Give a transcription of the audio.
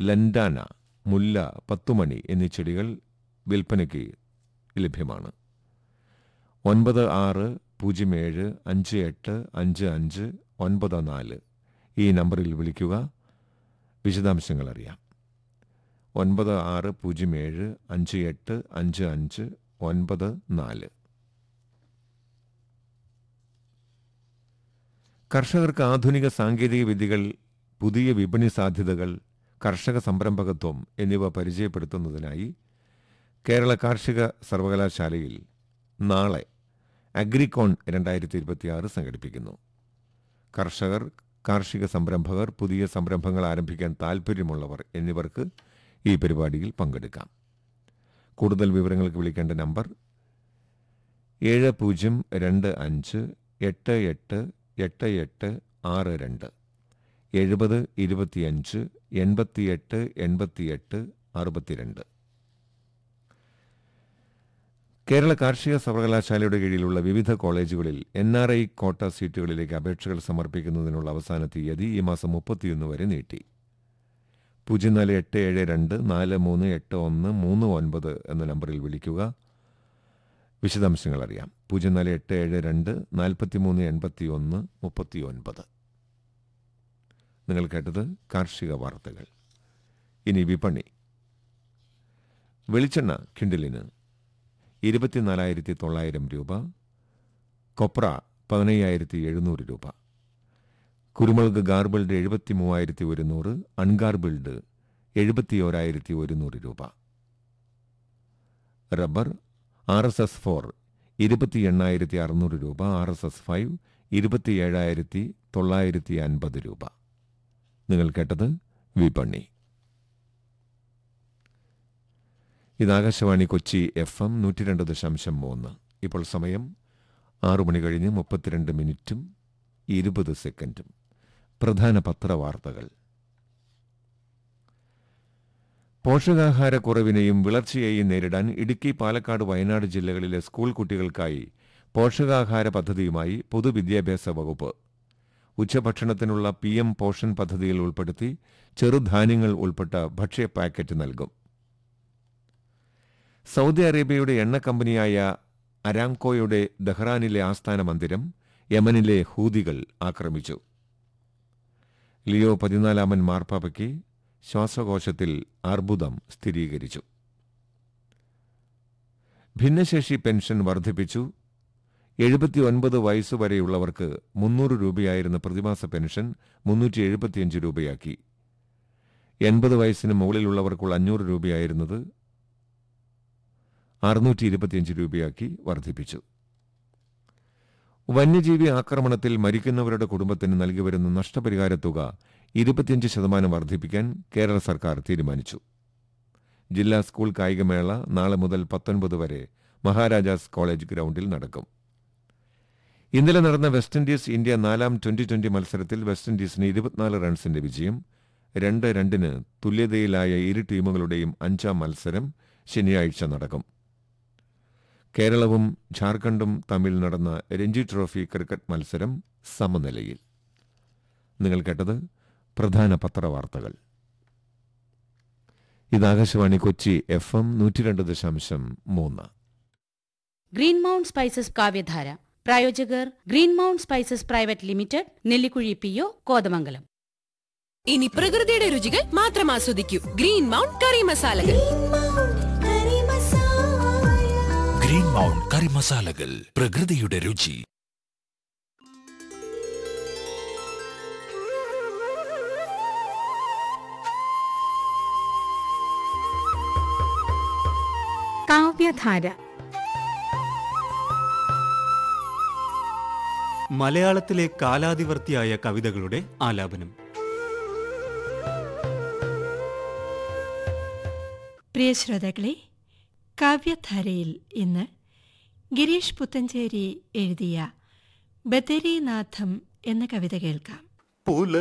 lantana മുല്ല പത്തുമണി എന്നീ ചെടികൾ വിൽപ്പനയ്ക്ക് ലഭ്യമാണ് ഒൻപത് ആറ് പൂജ്യം ഏഴ് അഞ്ച് എട്ട് അഞ്ച് അഞ്ച് ഒൻപത് നാല് ഈ നമ്പറിൽ വിളിക്കുക വിശദാംശങ്ങൾ അറിയാം ഒൻപത് ആറ് പൂജ്യം ഏഴ് അഞ്ച് എട്ട് അഞ്ച് അഞ്ച് ഒൻപത് നാല് കർഷകർക്ക് ആധുനിക സാങ്കേതിക വിദ്യകൾ പുതിയ വിപണി സാധ്യതകൾ കർഷക സംരംഭകത്വം എന്നിവ പരിചയപ്പെടുത്തുന്നതിനായി കേരള കാർഷിക സർവകലാശാലയിൽ നാളെ അഗ്രികോൺ രണ്ടായിരത്തി ഇരുപത്തിയാറ് സംഘടിപ്പിക്കുന്നു കർഷകർ കാർഷിക സംരംഭകർ പുതിയ സംരംഭങ്ങൾ ആരംഭിക്കാൻ താൽപ്പര്യമുള്ളവർ എന്നിവർക്ക് ഈ പരിപാടിയിൽ പങ്കെടുക്കാം കൂടുതൽ വിവരങ്ങൾക്ക് വിളിക്കേണ്ട നമ്പർ ഏഴ് പൂജ്യം രണ്ട് അഞ്ച് എട്ട് എട്ട് എട്ട് എട്ട് ആറ് രണ്ട് എഴുപത് ഇരുപത്തിയഞ്ച് എൺപത്തിയെട്ട് എൺപത്തിയെട്ട് അറുപത്തിരണ്ട് കേരള കാർഷിക സർവകലാശാലയുടെ കീഴിലുള്ള വിവിധ കോളേജുകളിൽ എൻ ആർ ഐ കോട്ട സീറ്റുകളിലേക്ക് അപേക്ഷകൾ സമർപ്പിക്കുന്നതിനുള്ള അവസാന തീയതി ഈ മാസം മുപ്പത്തിയൊന്ന് വരെ നീട്ടി പൂജ്യം നാല് എട്ട് ഏഴ് രണ്ട് നാല് മൂന്ന് എട്ട് ഒന്ന് മൂന്ന് ഒൻപത് എന്ന നമ്പറിൽ വിളിക്കുക വിശദാംശങ്ങൾ അറിയാം പൂജ്യം നാല് എട്ട് ഏഴ് രണ്ട് നാൽപ്പത്തി മൂന്ന് എൺപത്തി ഒന്ന് മുപ്പത്തി ഒൻപത് നിങ്ങൾ കേട്ടത് കാർഷിക വാർത്തകൾ ഇനി വിപണി വെളിച്ചെണ്ണ കിണ്ടിലിന് ഇരുപത്തിനാലായിരത്തി തൊള്ളായിരം രൂപ കൊപ്ര പതിനയ്യായിരത്തി എഴുന്നൂറ് രൂപ കുരുമുളക് ഗാർബിൾഡ് എഴുപത്തി മൂവായിരത്തി ഒരുന്നൂറ് അൺഗാർബിൾഡ് എഴുപത്തി ഓരായിരത്തി ഒരുന്നൂറ് രൂപ rubber R S S four ഇരുപത്തി എണ്ണായിരത്തി അറുന്നൂറ് രൂപ ആർ എസ് എസ് ഫൈവ് ഇരുപത്തി ഏഴായിരത്തി തൊള്ളായിരത്തി അൻപത് രൂപ നിങ്ങൾ കേട്ടത് വിപണി ഇത് ആകാശവാണി കൊച്ചി എഫ് എം നൂറ്റി രണ്ട് ദശാംശം മൂന്ന് ഇപ്പോൾ സമയം ആറു മണി കഴിഞ്ഞ് മുപ്പത്തിരണ്ട് മിനിറ്റും ഇരുപത് സെക്കൻഡും പ്രധാന പത്രവാർത്തകൾ പോഷകാഹാരക്കുറവിനെയും വിളർച്ചയെയും നേരിടാൻ ഇടുക്കി പാലക്കാട് വയനാട് ജില്ലകളിലെ സ്കൂൾ കുട്ടികൾക്കായി പോഷകാഹാര പദ്ധതിയുമായി പൊതുവിദ്യാഭ്യാസ വകുപ്പ് ഉച്ചഭക്ഷണത്തിനുള്ള പി എം പോഷൻ പദ്ധതിയിൽ ഉൾപ്പെടുത്തി ചെറുധാന്യങ്ങൾ ഉൾപ്പെട്ട ഭക്ഷ്യ പാക്കറ്റ് നൽകും സൗദി അറേബ്യയുടെ എണ്ണ കമ്പനിയായ അരാംകോയുടെ ദഹ്റാനിലെ ആസ്ഥാന മന്ദിരം യമനിലെ ഹൂതികൾ ആക്രമിച്ചു ലിയോ പതിനാലാമൻ മാർപ്പാപ്പയ്ക്ക് ശ്വാസകോശത്തിൽ അർബുദം സ്ഥിരീകരിച്ചു ഭിന്നശേഷി പെൻഷൻ വർദ്ധിപ്പിച്ചു എഴുപത്തിയൊൻപത് വയസ്സുവരെയുള്ളവർക്ക് മുന്നൂറ് രൂപയായിരുന്ന പ്രതിമാസ പെൻഷൻ മുന്നൂറ്റി എഴുപത്തിയഞ്ച് രൂപയാക്കി എൺപത് വയസ്സിന് മുകളിലുള്ളവർക്കുള്ള അഞ്ഞൂറ് രൂപയായിരുന്നത് അറുന്നൂറ്റി ഇരുപത്തിയഞ്ച് രൂപയാക്കി വർദ്ധിപ്പിച്ചു വന്യജീവി ആക്രമണത്തിൽ മരിക്കുന്നവരുടെ കുടുംബത്തിന് നൽകിവരുന്ന നഷ്ടപരിഹാര തുക ഇരുപത്തിയഞ്ച് ശതമാനം വർദ്ധിപ്പിക്കാൻ കേരള സർക്കാർ തീരുമാനിച്ചു ജില്ലാ സ്കൂൾ കായികമേള നാളെ മുതൽ പത്തൊൻപത് വരെ മഹാരാജാസ് കോളേജ് ഗ്രൗണ്ടിൽ നടക്കും ഇന്നലെ നടന്ന വെസ്റ്റ് ഇൻഡീസ് ഇന്ത്യ നാലാം ട്വന്റി ട്വന്റി മത്സരത്തിൽ വെസ്റ്റ് ഇൻഡീസിന് ഇരുപത്തിനാല് റൺസിന്റെ വിജയം രണ്ട് രണ്ടിന് തുല്യതയിലായ ഇരു ടീമുകളുടെയും അഞ്ചാം മത്സരം ശനിയാഴ്ച നടക്കും കേരളവും ഝാർഖണ്ഡും തമ്മിൽ നടന്ന രഞ്ജി ട്രോഫി ക്രിക്കറ്റ് മത്സരം സമനിലയിൽ നിങ്ങൾ കേട്ടത് പ്രധാന പത്രവാർത്തകൾ ഇത് ആകാശവാണി കൊച്ചി എഫ് എം നൂറ്റി രണ്ട് ദശാംശം മൂന്ന് ഗ്രീൻ മൗണ്ട് സ്പൈസസ് കാവ്യധാര പ്രായോജകർ Green Mount Spices Private Limited Nellikuzhi P O Kothamangalam ഇനി പ്രകൃതിയുടെ രുചികൾ മാത്രം ആസ്വദിക്കൂ ഗ്രീൻ മൗണ്ട് കറി മസാലകൾ ഗ്രീൻ മൗണ്ട് കറി മസാലകൾ പ്രകൃതിയുടെ രുചി കാവ്യധാര മലയാളത്തിലെ കാലാതിവർത്തിയായ കവിതകളുടെ ആലാപനം പ്രിയ ശ്രോതാക്കളെ കാവ്യധാരയിൽ ഇന്ന് ഗിരീഷ് പുത്തഞ്ചേരി എഴുതിയ ബദരീനാഥം എന്ന കവിത കേൾക്കാം പുല